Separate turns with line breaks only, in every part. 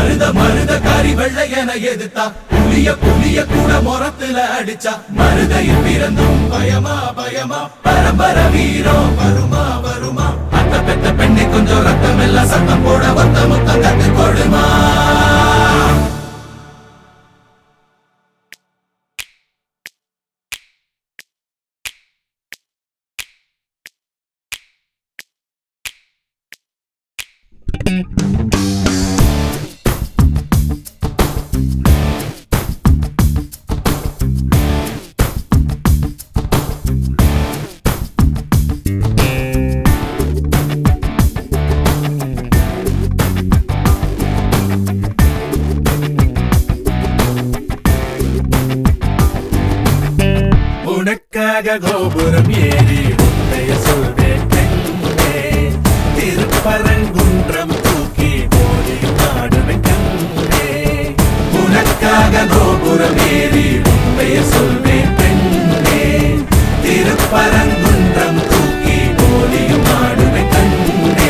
மருத மருத காரி வெள்ளையன எதிர்த்தா புலிய புலிய கூட முறத்துல அடிச்சா மருதையில் பிறந்தும் பயமா பயமா பரம்பர வீரம் வருமா வருமா அத்த பெத்த பெண்ணை கொஞ்சம் ரத்தம் எல்லாம் சத்தம் போட ஒத்த முத்தம் கத்து கொடுமா உனக்காக கோபுரம் ஏறி உன்னைய சொல்வேன் கண்ணே திருப்பரங்குன்றம் தூக்கி போலி நாடுவேன் கண்ணே உனக்காக கோபுரம் ஏறி உன்னைய சொல்வேன் பெண்ணே திருப்பரங்குன்றம் தூக்கி போலியும் ஆடுவேன் கண்ணே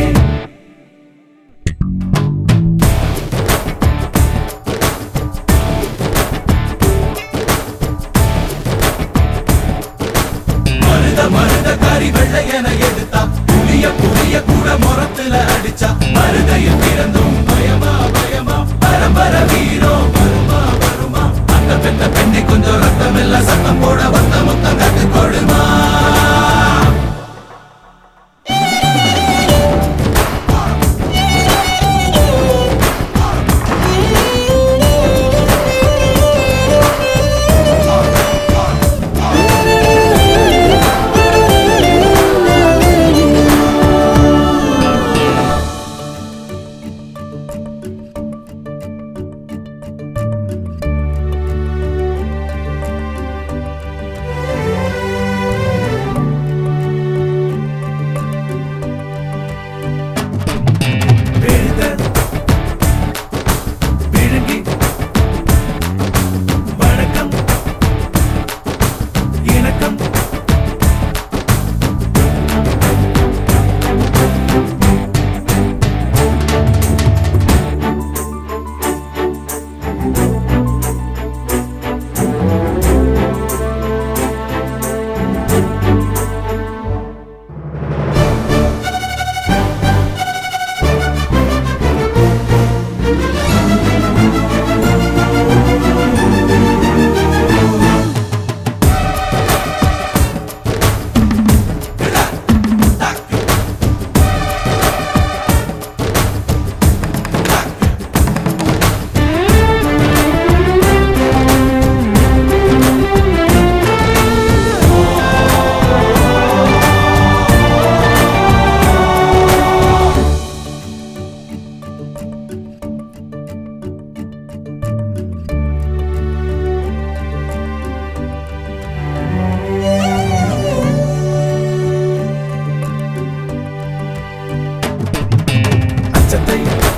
மருத மருத காரி வெள்ளையன எடுத்தா புலிய புலிய கூட முறத்துல அடிச்சா மருதையில் பிறந்தும் பயமா பயமா பரம்பர வீரம் வருமா வருமா அந்த பெத்த பெண்ணை கொஞ்சம் ரத்தம் எல்லாம் சத்தம் போட வந்த முத்தம் கத்து கொடுமா பெருத விழுங்கி வணக்கம் இணக்கம் அச்சத்தை